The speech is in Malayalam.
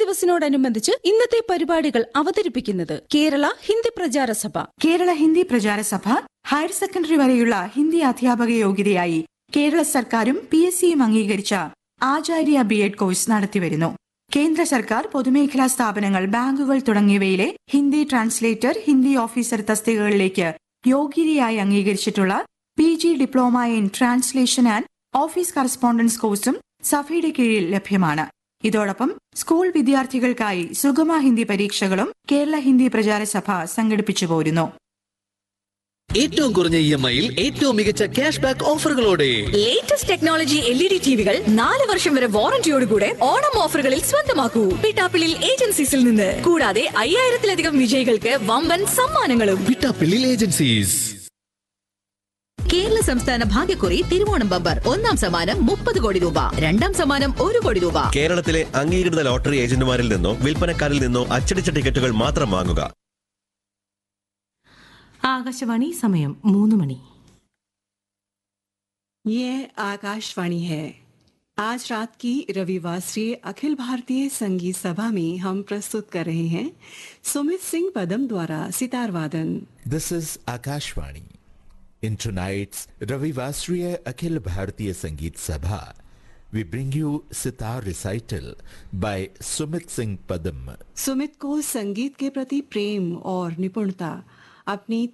ദിവസിനോടനുബന്ധിച്ച് ഇന്നത്തെ പരിപാടികൾ അവതരിപ്പിക്കുന്നത് കേരള ഹിന്ദി പ്രചാര സഭ കേരള ഹിന്ദി പ്രചാരസഭ ഹയർ സെക്കൻഡറി വരെയുള്ള ഹിന്ദി അധ്യാപക യോഗ്യതയായി കേരള സർക്കാരും പി എസ് സിയും അംഗീകരിച്ച ആചാര്യ ബി എഡ് കോഴ്സ് നടത്തിവരുന്നു കേന്ദ്ര സർക്കാർ പൊതുമേഖലാ സ്ഥാപനങ്ങൾ ബാങ്കുകൾ തുടങ്ങിയവയിലെ ഹിന്ദി ട്രാൻസ്ലേറ്റർ ഹിന്ദി ഓഫീസർ തസ്തികകളിലേക്ക് യോഗ്യതയായി അംഗീകരിച്ചിട്ടുള്ള P G diploma in translation and office correspondence കോഴ്സും സഭയുടെ കീഴിൽ ലഭ്യമാണ് ഇതോടൊപ്പം സ്കൂൾ വിദ്യാർത്ഥികൾക്കായി സുഗമ ഹിന്ദി പരീക്ഷകളും കേരള ഹിന്ദി പ്രചാരസഭ സംഘടിപ്പിച്ചു പോരുന്നു ഏറ്റവും കുറഞ്ഞ ഇ എം ഐയിൽ ഏറ്റവും മികച്ച ക്യാഷ് ബാക്ക് ഓഫറുകളോടെ latest technology L E D ടിവികൾ നാല് വർഷം വരെ വാറന്റിയോടുകൂടെ ഓണം ഓഫറുകളിൽ സ്വന്തമാക്കൂ പിട്ടാപ്പിളിൽ ഏജൻസീസിൽ നിന്ന് കൂടാതെ അയ്യായിരത്തിലധികം വിജയികൾക്ക് വമ്പൻ സമ്മാനങ്ങളും വിട്ടാപ്പിള്ളിൽ ഏജൻസീസ് കേരള സംസ്ഥാന ഭാഗ്യക്കുറി തിരുവോണം ബമ്പർ ഒന്നാം സമ്മാനം മുപ്പത് കോടി രൂപ രണ്ടാം സമ്മാനം ഒരു കോടി രൂപ കേരളത്തിലെ അംഗീകൃത ലോട്ടറി ഏജന്റുമാരിൽ നിന്നോ വിൽപ്പനക്കാരിൽ നിന്നോ അച്ചടിച്ച ടിക്കറ്റുകൾ മാത്രം വാങ്ങുക ആകാശവാണി സമയം മൂന്ന് മണി ये आकाशवाणी है आज रात की रविवासरीय अखिल भारतीय संगीत सभा में हम प्रस्तुत कर रहे हैं सुमित सिंह पदम द्वारा सितार वादन This is Akashvani. In tonight's Ravivasriya Akhil Bharatiya Sangeet Sabha, we bring you sitar recital by Sumit Singh Padam. Sumit को संगीत के प्रति प्रेम और निपुणता अपनी